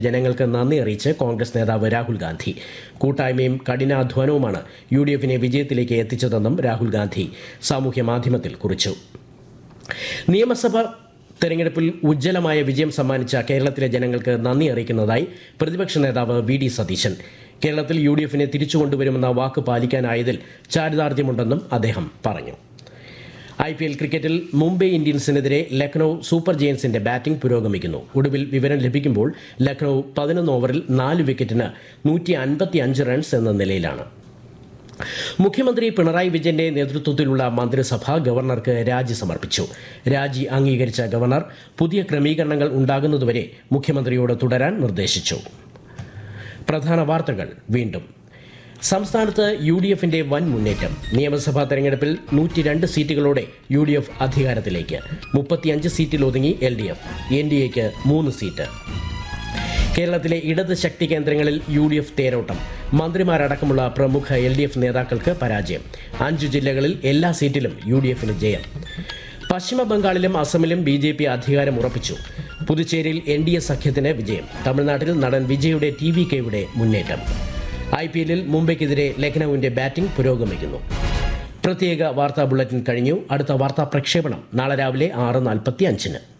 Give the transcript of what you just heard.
ജനങ്ങൾക്ക് നന്ദി അറിയിച്ച് കോൺഗ്രസ് നേതാവ് രാഹുൽ ഗാന്ധി കൂട്ടായ്മയും കഠിനാധ്വാനവുമാണ് യു ഡി എഫിനെ വിജയത്തിലേക്ക് എത്തിച്ചതെന്നും രാഹുൽ ഗാന്ധി സാമൂഹ്യ മാധ്യമത്തിൽ കുറിച്ചു നിയമസഭ തെരഞ്ഞെടുപ്പിൽ ഉജ്ജ്വലമായ വിജയം സമ്മാനിച്ച കേരളത്തിലെ ജനങ്ങൾക്ക് നന്ദി അറിയിക്കുന്നതായി പ്രതിപക്ഷ നേതാവ് വി ഡി സതീശൻ കേരളത്തിൽ യു ഡി എഫിനെ തിരിച്ചു കൊണ്ടുവരുമെന്ന വാക്ക് പാലിക്കാനായതിൽ ചാരിതാർത്ഥ്യമുണ്ടെന്നും അദ്ദേഹം പറഞ്ഞു ഐ പി എൽ ക്രിക്കറ്റിൽ മുംബൈ ഇന്ത്യൻസിനെതിരെ ലക്നൌ സൂപ്പർ ജയൻസിന്റെ ബാറ്റിംഗ് പുരോഗമിക്കുന്നു ഒടുവിൽ വിവരം ലഭിക്കുമ്പോൾ ലക്നൌ പതിനൊന്ന് ഓവറിൽ നാല് വിക്കറ്റിന് നൂറ്റി അൻപത്തി അഞ്ച് റൺസ് എന്ന നിലയിലാണ് മുഖ്യമന്ത്രി പിണറായി വിജയന്റെ നേതൃത്വത്തിലുള്ള മന്ത്രിസഭ ഗവർണർക്ക് രാജി സമർപ്പിച്ചു രാജി അംഗീകരിച്ച ഗവർണർ പുതിയ ക്രമീകരണങ്ങൾ ഉണ്ടാകുന്നതുവരെ മുഖ്യമന്ത്രിയോട് തുടരാൻ നിർദ്ദേശിച്ചു പ്രധാന വാർത്തകൾ വീണ്ടും സംസ്ഥാനത്ത് യു ഡി എഫിന്റെ വൻ മുന്നേറ്റം നിയമസഭാ തെരഞ്ഞെടുപ്പിൽ നൂറ്റി രണ്ട് സീറ്റുകളോടെ യു ഡി എഫ് അധികാരത്തിലേക്ക് മുപ്പത്തിയഞ്ച് സീറ്റിൽ ഒതുങ്ങി L D F N D എക്ക് മൂന്ന് സീറ്റ് കേരളത്തിലെ ഇടത് ശക്തി കേന്ദ്രങ്ങളിൽ യു ഡി എഫ് തേരോട്ടം മന്ത്രിമാരടക്കമുള്ള പ്രമുഖ എൽ ഡി എഫ് നേതാക്കൾക്ക് പരാജയം അഞ്ചു ജില്ലകളിൽ എല്ലാ സീറ്റിലും യു ഡി എഫിന് ജയം പശ്ചിമ ബംഗാളിലും അസമിലും ബി ജെ പി അധികാരം ഉറപ്പിച്ചു പുതുച്ചേരിയിൽ എൻ ഡി എ സഖ്യത്തിന് വിജയം തമിഴ്നാട്ടിൽ നടൻ വിജയുടെ ടി വി കെയുടെ മുന്നേറ്റം ഐ പി എല്ലിൽ മുംബൈക്കെതിരെ ലക്നൌവിന്റെ ബാറ്റിംഗ് പുരോഗമിക്കുന്നു പ്രത്യേക വാർത്താ ബുള്ളറ്റിൻ കഴിഞ്ഞു അടുത്ത വാർത്താ പ്രക്ഷേപണം നാളെ രാവിലെ ആറ് നാൽപ്പത്തി അഞ്ചിന്